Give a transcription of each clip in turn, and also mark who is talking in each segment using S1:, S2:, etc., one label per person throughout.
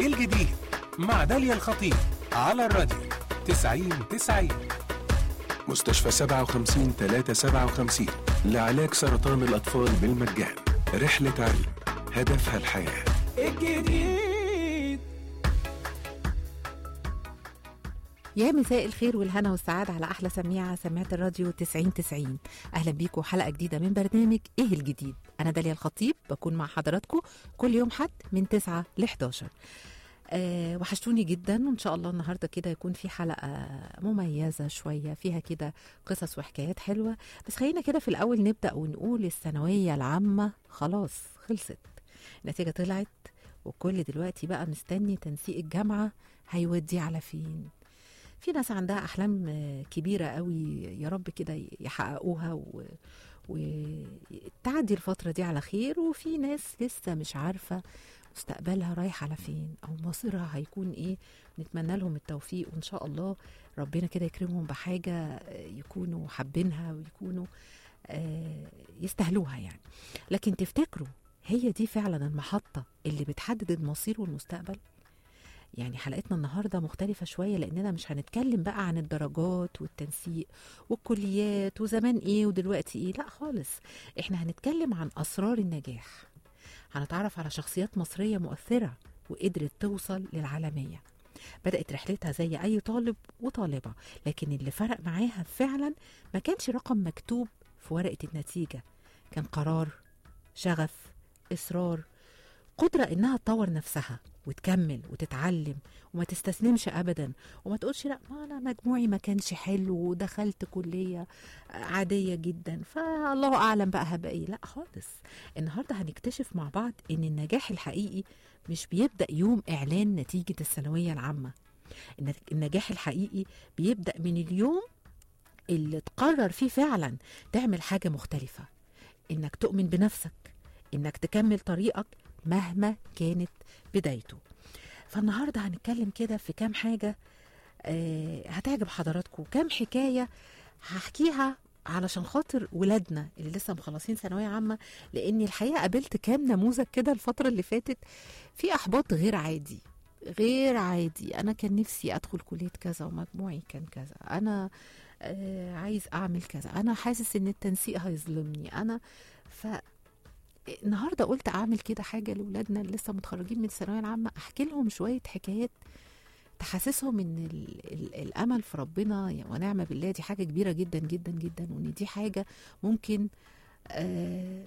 S1: الجديد مع داليا الخطيب على الراديو 90 90
S2: مستشفى 57 357 لعلاج سرطان الأطفال بالمجان رحلة علم هدفها الحياة
S3: الجديد
S4: يا مساء الخير والهنا والسعادة على أحلى سميعة سماعة الراديو 90 90 أهلا بيكم حلقة جديدة من برنامج إيه الجديد أنا داليا الخطيب بكون مع حضراتكم كل يوم حد من 9 ل 11 أه وحشتوني جدا وان شاء الله النهارده كده يكون في حلقه مميزه شويه فيها كده قصص وحكايات حلوه بس خلينا كده في الاول نبدا ونقول الثانويه العامه خلاص خلصت النتيجه طلعت وكل دلوقتي بقى مستني تنسيق الجامعه هيوديه على فين في ناس عندها احلام آه، كبيره قوي يا رب كده يحققوها و... وتعدي الفتره دي على خير وفي ناس لسه مش عارفه مستقبلها رايح على فين او مصيرها هيكون ايه نتمنى لهم التوفيق وان شاء الله ربنا كده يكرمهم بحاجه آه، يكونوا حابينها ويكونوا آه، يستاهلوها يعني لكن تفتكروا هي دي فعلا المحطه اللي بتحدد المصير والمستقبل يعني حلقتنا النهارده مختلفة شوية لأننا مش هنتكلم بقى عن الدرجات والتنسيق والكليات وزمان إيه ودلوقتي إيه لا خالص إحنا هنتكلم عن أسرار النجاح هنتعرف على شخصيات مصرية مؤثرة وقدرت توصل للعالمية بدأت رحلتها زي أي طالب وطالبة لكن اللي فرق معاها فعلا ما كانش رقم مكتوب في ورقة النتيجة كان قرار شغف إصرار قدرة إنها تطور نفسها وتكمل وتتعلم وما تستسلمش أبدا وما تقولش لا ما أنا مجموعي ما كانش حلو ودخلت كلية عادية جدا فالله أعلم بقى هبقى إيه لا خالص النهاردة هنكتشف مع بعض إن النجاح الحقيقي مش بيبدأ يوم إعلان نتيجة الثانوية العامة الن- النجاح الحقيقي بيبدأ من اليوم اللي تقرر فيه فعلا تعمل حاجة مختلفة إنك تؤمن بنفسك إنك تكمل طريقك مهما كانت بدايته فالنهارده هنتكلم كده في كام حاجه آه هتعجب حضراتكم كام حكايه هحكيها علشان خاطر ولادنا اللي لسه مخلصين ثانويه عامه لان الحقيقه قابلت كام نموذج كده الفتره اللي فاتت في احباط غير عادي غير عادي انا كان نفسي ادخل كليه كذا ومجموعي كان كذا انا آه عايز اعمل كذا انا حاسس ان التنسيق هيظلمني انا ف النهارده قلت اعمل كده حاجه لاولادنا اللي لسه متخرجين من الثانويه العامه احكي لهم شويه حكايات تحسسهم ان ال ال الامل في ربنا يا- ونعمه بالله دي حاجه كبيره جدا جدا جدا وان دي حاجه ممكن آه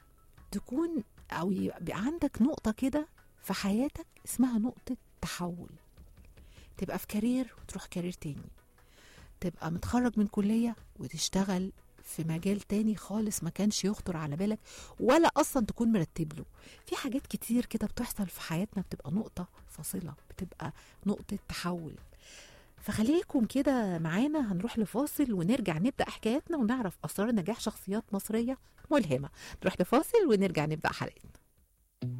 S4: تكون او يبقى عندك نقطه كده في حياتك اسمها نقطه تحول تبقى في كارير وتروح كارير تاني تبقى متخرج من كليه وتشتغل في مجال تاني خالص ما كانش يخطر على بالك ولا اصلا تكون مرتب له في حاجات كتير كده بتحصل في حياتنا بتبقى نقطه فاصله بتبقى نقطه تحول فخليكم كده معانا هنروح لفاصل ونرجع نبدا حكاياتنا ونعرف اسرار نجاح شخصيات مصريه ملهمه نروح لفاصل ونرجع نبدا حلقتنا